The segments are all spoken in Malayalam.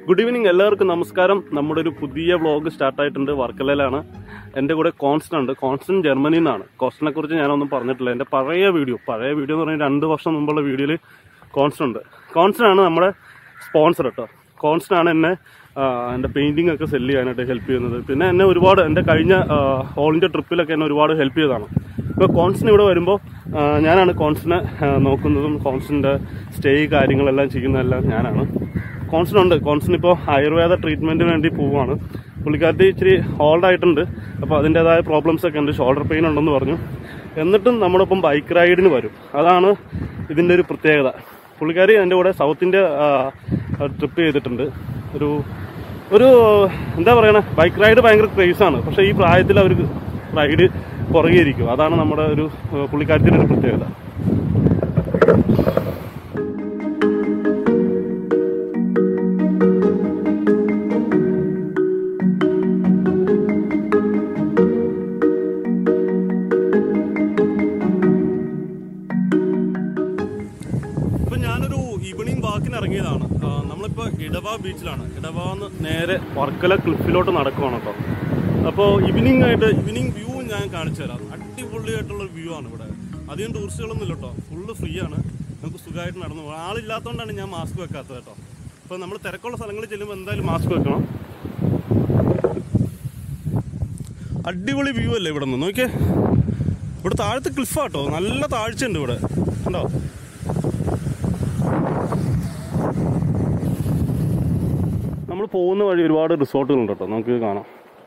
ഗുഡ് ഈവനിങ് എല്ലാവർക്കും നമസ്കാരം നമ്മുടെ ഒരു പുതിയ വ്ളോഗ് സ്റ്റാർട്ടായിട്ടുണ്ട് വർക്കലയിലാണ് എൻ്റെ കൂടെ കോൺസ്റ്റന്റ് ഉണ്ട് കോൺസ്റ്റന്റ് ജർമ്മനിയിൽ നിന്നാണ് കോൺസ്റ്റന്റിനെ കുറിച്ച് ഞാനൊന്നും പറഞ്ഞിട്ടില്ല എൻ്റെ പഴയ വീഡിയോ പഴയ വീഡിയോ എന്ന് പറഞ്ഞാൽ രണ്ട് വർഷം മുമ്പുള്ള വീഡിയോയിൽ കോൺസ്റ്റന്റ് ഉണ്ട് കോൺസ്റ്റന്റ് ആണ് നമ്മുടെ സ്പോൺസർ കേട്ടോ കോൺസ്റ്റന്റ് ആണ് എന്നെ ആ, എൻ്റെ പെയിന്റിംഗ് ഒക്കെ സെല് ചെയ്യാനായിട്ട് ഹെൽപ്പ് ചെയ്യുന്നത് പിന്നെ എന്നെ ഒരുപാട് എൻ്റെ കഴിഞ്ഞ ഓൾ ഇന്ത്യ ട്രിപ്പിലൊക്കെ എന്നെ ഒരുപാട് ഹെൽപ്പ് ചെയ്തതാണ് ഇപ്പോൾ കോൺസ്റ്റന്റ് ഇവിടെ വരുമ്പോൾ ആ, ഞാനാണ് കോൺസ്റ്റന്റിനെ ആ, നോക്കുന്നതും കോൺസ്റ്റന്റിൻ്റെ സ്റ്റേ കാര്യങ്ങളെല്ലാം ചെയ്യുന്നതെല്ലാം ഞാനാണ് കോൺസ്റ്റന്റ് ഉണ്ട് കോൺസ്റ്റന്റ് ഇപ്പോൾ ആയുർവേദ ട്രീറ്റ്മെന്റിന് വേണ്ടി പോവുകയാണ് പുള്ളിക്കാരത്തി ഇച്ചിരി ഓൾഡ് ആയിട്ടുണ്ട് അപ്പോൾ അതിൻ്റെതായ പ്രോബ്ലംസ് ഒക്കെ ഉണ്ട് ഷോൾഡർ പെയിൻ ഉണ്ടെന്ന് പറഞ്ഞു എന്നിട്ടും നമ്മളിപ്പം ബൈക്ക് റൈഡിന് വരും അതാണ് ഇതിൻ്റെ ഒരു പ്രത്യേകത പുള്ളിക്കാരി എൻ്റെ കൂടെ സൗത്ത് ഇന്ത്യ ട്രിപ്പ് ചെയ്തിട്ടുണ്ട് ഒരു ഒരു എന്താ പറയണേ ബൈക്ക് റൈഡ് ഭയങ്കര ക്രേസാണ് പക്ഷേ ഈ പ്രായത്തിൽ അവർക്ക് റൈഡ് പുറകെ ഇരിക്കും അതാണ് നമ്മുടെ ഒരു ആ, പുള്ളിക്കാരത്തിൻ്റെ ഒരു പ്രത്യേകത ഇപ്പൊ ഞാനൊരു ഈവനിങ് വാക്കിന് ഇറങ്ങിയതാണ് ആ, നമ്മളിപ്പോ ഇടവ ബീച്ചിലാണ് ഇടവാന്ന് നേരെ വർക്കല ക്ലിഫിലോട്ട് നടക്കുവാണ് കേട്ടോ അപ്പോൾ ഈവനിങ് ആയിട്ട് ഈവനിങ് വ്യൂ ഞാൻ കാണിച്ചു തരാം അടിപൊളിയായിട്ടുള്ള വ്യൂ ആണ് ഇവിടെ അധികം ടൂറിസ്റ്റുകളൊന്നും ഇല്ല കേട്ടോ ഫുള്ള് ഫ്രീ ആണ് നമുക്ക് സുഖമായിട്ട് നടന്നു പോകാം ആളില്ലാത്തതുകൊണ്ടാണ് ഞാൻ മാസ്ക് വെക്കാത്തത് കേട്ടോ അപ്പോൾ നമ്മൾ തിരക്കുള്ള സ്ഥലങ്ങളിൽ ചെല്ലുമ്പോൾ എന്തായാലും മാസ്ക് വെക്കണം അടിപൊളി വ്യൂ അല്ലേ ഇവിടെ നിന്ന് നോക്കിയേ ഇവിടെ താഴത്ത് ക്ലിഫാട്ടോ നല്ല താഴ്ചയുണ്ട് ഇവിടെ കണ്ടോ നമ്മൾ പോകുന്ന വഴി ഒരുപാട് റിസോർട്ടുകളുണ്ട് കേട്ടോ നമുക്ക് കാണാം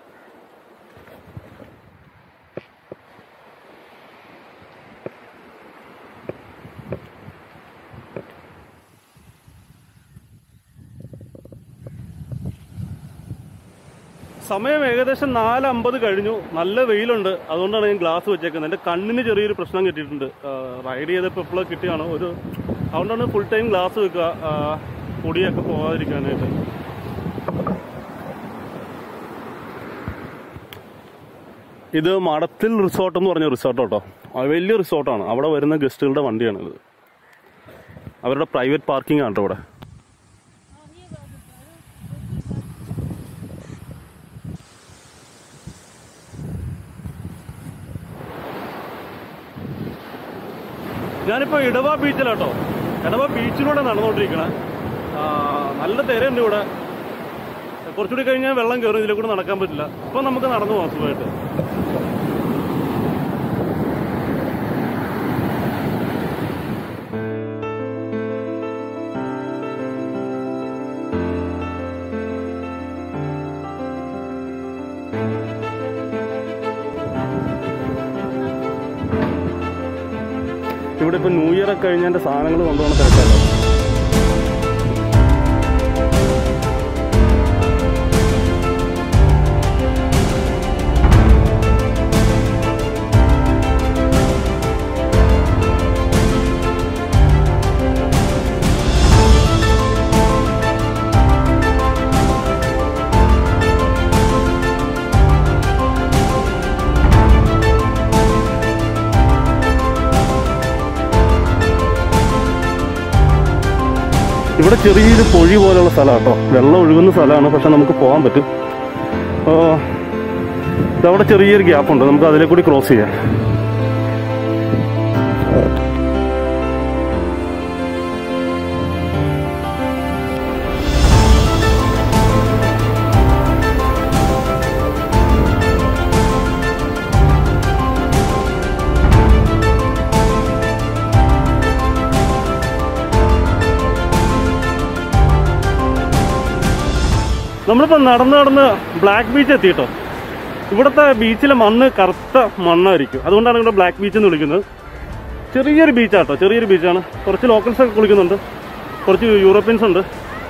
സമയം ഏകദേശം നാല് അമ്പത് കഴിഞ്ഞു നല്ല വെയിലുണ്ട് അതുകൊണ്ടാണ് ഞാൻ ഗ്ലാസ് വെച്ചേക്കുന്നത് എൻ്റെ കണ്ണിന് ചെറിയൊരു പ്രശ്നം കിട്ടിയിട്ടുണ്ട് റൈഡ് ചെയ്തപ്പോൾ എപ്പോഴും കിട്ടിയാണ് ഒരു അതുകൊണ്ടാണ് ഫുൾ ടൈം ഗ്ലാസ് വെക്കുക ആ, പൊടിയൊക്കെ പോകാതിരിക്കാനായിട്ട് ഇത് മടത്തിൽ റിസോർട്ട് എന്ന് പറഞ്ഞ റിസോർട്ട് കേട്ടോ അത് വലിയ റിസോർട്ടാണ് അവിടെ വരുന്ന ഗസ്റ്റുകളുടെ വണ്ടിയാണ് ഇത് അവരുടെ പ്രൈവറ്റ് പാർക്കിംഗ് ആണ് കേട്ടോ ഇവിടെ ഞാനിപ്പോ ഇടവ ബീച്ചിലാട്ടോ ഇടവ ബീച്ചിലൂടെ നടന്നുകൊണ്ടിരിക്കണേ ആ, നല്ല തിരയുണ്ട് ഇവിടെ കുറച്ചുകൂടി കഴിഞ്ഞാൽ വെള്ളം കയറും ഇതിലെ കൂടെ നടക്കാൻ പറ്റില്ല ഇപ്പൊ നമുക്ക് നടന്നു പോകാം സുഖമായിട്ട് ഇവിടെ ഇപ്പൊ ന്യൂ ഇയർ ഒക്കെ കഴിഞ്ഞതിന്റെ സാധനങ്ങൾ കൊണ്ടുപോകണ തിരക്കല്ലോ ഇവിടെ ചെറിയൊരു പൊഴി പോലെയുള്ള സ്ഥലമാണ് കേട്ടോ വെള്ളം ഒഴുകുന്ന സ്ഥലമാണ് പക്ഷെ നമുക്ക് പോകാൻ പറ്റും ആ, ഇതവിടെ ചെറിയൊരു ഗ്യാപ്പ് ഉണ്ട് നമുക്ക് അതിലെ കൂടി ക്രോസ് ചെയ്യാം നമ്മളിപ്പോൾ നടന്ന് നടന്ന് ബ്ലാക്ക് ബീച്ച് എത്തിയിട്ടോ ഇവിടുത്തെ ബീച്ചിലെ മണ്ണ് കറുത്ത മണ്ണായിരിക്കും അതുകൊണ്ടാണ് ഇവിടെ ബ്ലാക്ക് ബീച്ച് എന്ന് വിളിക്കുന്നത് ചെറിയൊരു ബീച്ചാട്ടോ ചെറിയൊരു ബീച്ചാണ് കുറച്ച് ലോക്കൽസ് ഒക്കെ കുളിക്കുന്നുണ്ട് കുറച്ച് യൂറോപ്യൻസ് ഉണ്ട്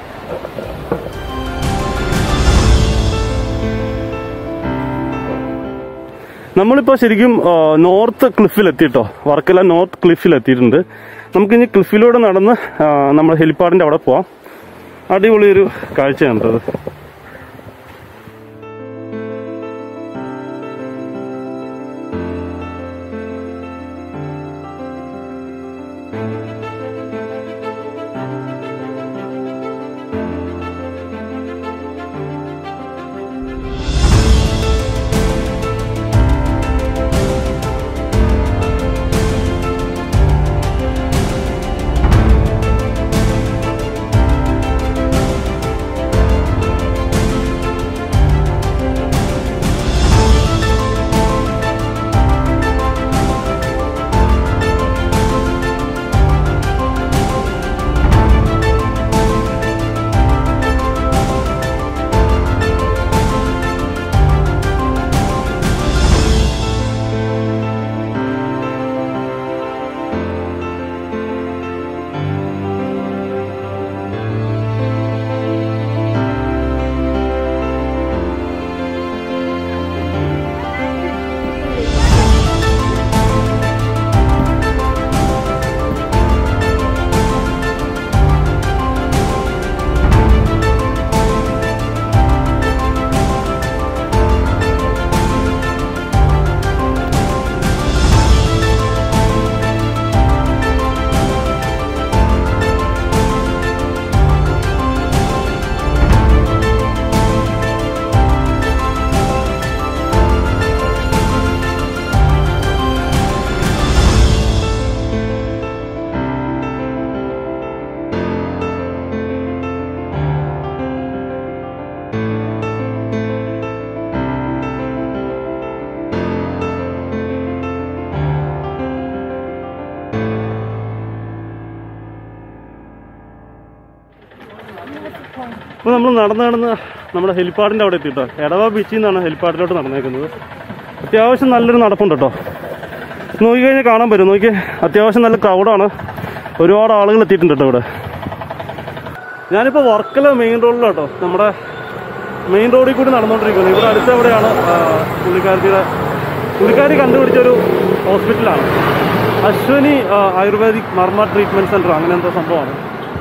നമ്മളിപ്പോൾ ശരിക്കും ആ, നോർത്ത് ക്ലിഫിൽ എത്തിയിട്ടോ വർക്കല നോർത്ത് ക്ലിഫിൽ എത്തിയിട്ടുണ്ട് നമുക്കിനി ക്ലിഫിലൂടെ നടന്ന് ആ, നമ്മുടെ ഹെലിപ്പാഡിൻ്റെ അവിടെ പോവാം അടിപൊളി ഒരു കാഴ്ചയാണ് അത് അപ്പോൾ നമ്മൾ നടന്ന് നടന്ന് നമ്മുടെ ഹെലിപ്പാഡിൻ്റെ അവിടെ എത്തിയിട്ടോ എടവ ബീച്ചിൽ നിന്നാണ് ഹെലിപ്പാഡിലോട്ട് നടന്നേക്കുന്നത് അത്യാവശ്യം നല്ലൊരു നടപ്പുണ്ട് കേട്ടോ നോക്കിക്കഴിഞ്ഞാൽ കാണാൻ പറ്റും നോക്കി അത്യാവശ്യം നല്ല ക്രൗഡാണ് ഒരുപാട് ആളുകൾ എത്തിയിട്ടുണ്ട് കേട്ടോ ഇവിടെ ഞാനിപ്പോൾ വർക്കല മെയിൻ റോഡിലോട്ടോ നമ്മുടെ മെയിൻ റോഡിൽ കൂടി നടന്നുകൊണ്ടിരിക്കുന്നത് ഇവിടെ അടുത്ത് എവിടെയാണ് ആ, പുള്ളിക്കാരത്തിയുടെ പുള്ളിക്കാരി കണ്ടുപിടിച്ചൊരു ഹോസ്പിറ്റലാണ് അശ്വനി ആ, ആയുർവേദിക് മർമ്മ ട്രീറ്റ്മെന്റ് സെന്റർ അങ്ങനെ എന്തോ സംഭവമാണ്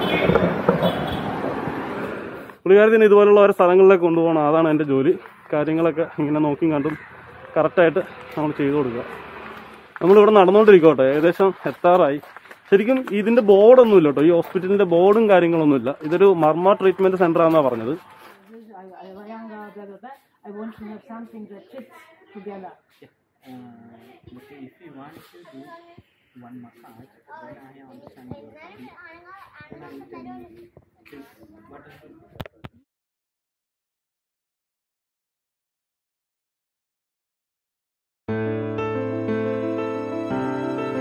പുള്ളിക്കാരത്തിന് ഇതുപോലുള്ള ഓരോ സ്ഥലങ്ങളിലേക്ക് കൊണ്ടുപോകണം അതാണ് എൻ്റെ ജോലി കാര്യങ്ങളൊക്കെ ഇങ്ങനെ നോക്കിയും കണ്ടും കറക്റ്റായിട്ട് നമ്മൾ ചെയ്തു കൊടുക്കുക നമ്മളിവിടെ നടന്നുകൊണ്ടിരിക്കോട്ടെ ഏകദേശം എത്താറായി ശരിക്കും ഇതിന്റെ ബോർഡൊന്നും ഇല്ല കേട്ടോ ഈ ഹോസ്പിറ്റലിന്റെ ബോർഡും കാര്യങ്ങളൊന്നും ഇല്ല ഇതൊരു മർമ്മ ട്രീറ്റ്മെന്റ് സെന്റർ ആണെന്നാണ് പറഞ്ഞത് I, I, Ayanga, blah, blah, blah. I want to have something that fits together. Uh, okay, if you want to do one massage, then I understand your body. Then I can take what is the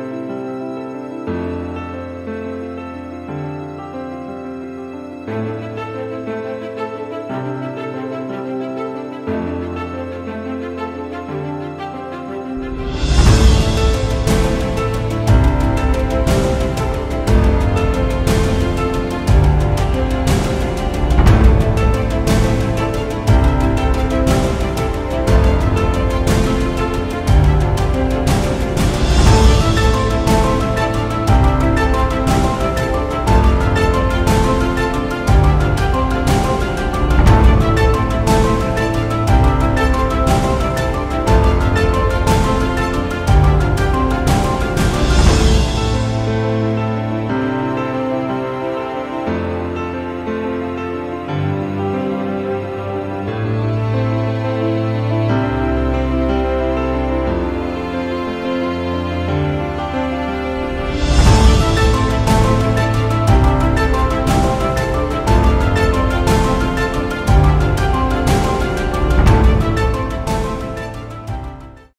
Thank